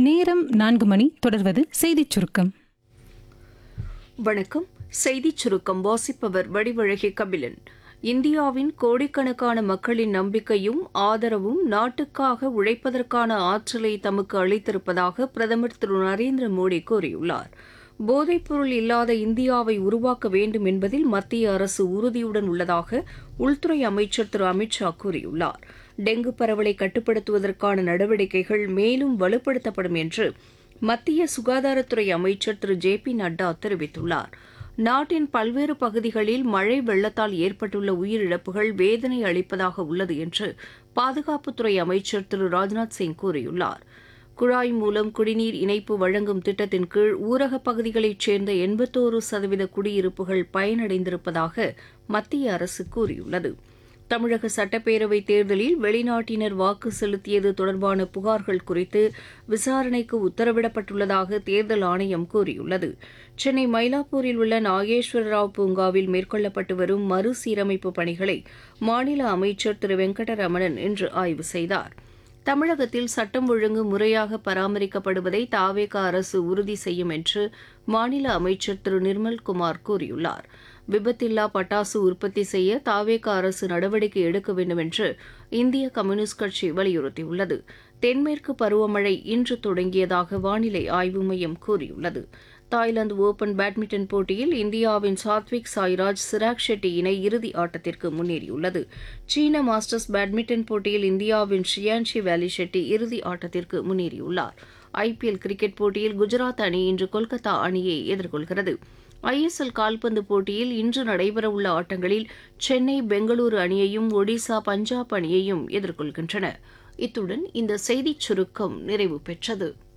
நேரம் நான்கு மணி தொடர்வது செய்திச் சுருக்கம் வணக்கம் செய்திச் சுருக்கம் வாசிப்பவர் வடிவழகி கபிலன் இந்தியாவின் கோடிக்கணக்கான மக்களின் நம்பிக்கையும் ஆதரவும் நாட்டுக்காக உழைப்பதற்கான ஆற்றலை தமக்கு அளித்திருப்பதாக பிரதமர் திரு நரேந்திர மோடி கூறியுள்ளார் போதைப்பொருள் இல்லாத இந்தியாவை உருவாக்க வேண்டும் என்பதில் மத்திய அரசு உறுதியுடன் உள்ளதாக உள்துறை அமைச்சர் திரு அமித்ஷா கூறியுள்ளார் டெங்கு பரவலை கட்டுப்படுத்துவதற்கான நடவடிக்கைகள் மேலும் வலுப்படுத்தப்படும் என்று மத்திய சுகாதாரத்துறை அமைச்சர் திரு ஜே பி நட்டா தெரிவித்துள்ளார் நாட்டின் பல்வேறு பகுதிகளில் மழை வெள்ளத்தால் ஏற்பட்டுள்ள உயிரிழப்புகள் வேதனை அளிப்பதாக உள்ளது என்று பாதுகாப்புத்துறை அமைச்சர் திரு ராஜ்நாத் சிங் கூறியுள்ளார் குழாய் மூலம் குடிநீர் இணைப்பு வழங்கும் திட்டத்தின் கீழ் ஊரகப் பகுதிகளைச் சேர்ந்த எண்பத்தோரு சதவீத குடியிருப்புகள் பயனடைந்திருப்பதாக மத்திய அரசு கூறியுள்ளது தமிழக சட்டப்பேரவை தேர்தலில் வெளிநாட்டினர் வாக்கு செலுத்தியது தொடர்பான புகார்கள் குறித்து விசாரணைக்கு உத்தரவிடப்பட்டுள்ளதாக தேர்தல் ஆணையம் கூறியுள்ளது சென்னை மயிலாப்பூரில் உள்ள நாகேஸ்வர ராவ் பூங்காவில் மேற்கொள்ளப்பட்டு வரும் மறுசீரமைப்பு பணிகளை மாநில அமைச்சர் திரு வெங்கடரமணன் இன்று ஆய்வு செய்தார் தமிழகத்தில் சட்டம் ஒழுங்கு முறையாக பராமரிக்கப்படுவதை தாவேக அரசு உறுதி செய்யும் என்று மாநில அமைச்சர் திரு நிர்மல்குமார் கூறியுள்ளார் விபத்தில்லா பட்டாசு உற்பத்தி செய்ய தாவேக அரசு நடவடிக்கை எடுக்க வேண்டும் என்று இந்திய கம்யூனிஸ்ட் கட்சி வலியுறுத்தியுள்ளது தென்மேற்கு பருவமழை இன்று தொடங்கியதாக வானிலை ஆய்வு மையம் கூறியுள்ளது தாய்லாந்து ஓபன் பேட்மிண்டன் போட்டியில் இந்தியாவின் சாத்விக் சாய்ராஜ் சிராக் ஷெட்டி இணை இறுதி ஆட்டத்திற்கு முன்னேறியுள்ளது சீன மாஸ்டர்ஸ் பேட்மிண்டன் போட்டியில் இந்தியாவின் ஷியான்ஷி வேலி ஷெட்டி இறுதி ஆட்டத்திற்கு முன்னேறியுள்ளார் ஐபிஎல் கிரிக்கெட் போட்டியில் குஜராத் அணி இன்று கொல்கத்தா அணியை எதிர்கொள்கிறது ஐஎஸ்எல் கால்பந்து போட்டியில் இன்று நடைபெறவுள்ள ஆட்டங்களில் சென்னை பெங்களூரு அணியையும் ஒடிசா பஞ்சாப் அணியையும் எதிர்கொள்கின்றன இத்துடன் இந்த செய்திச் சுருக்கம் நிறைவு பெற்றது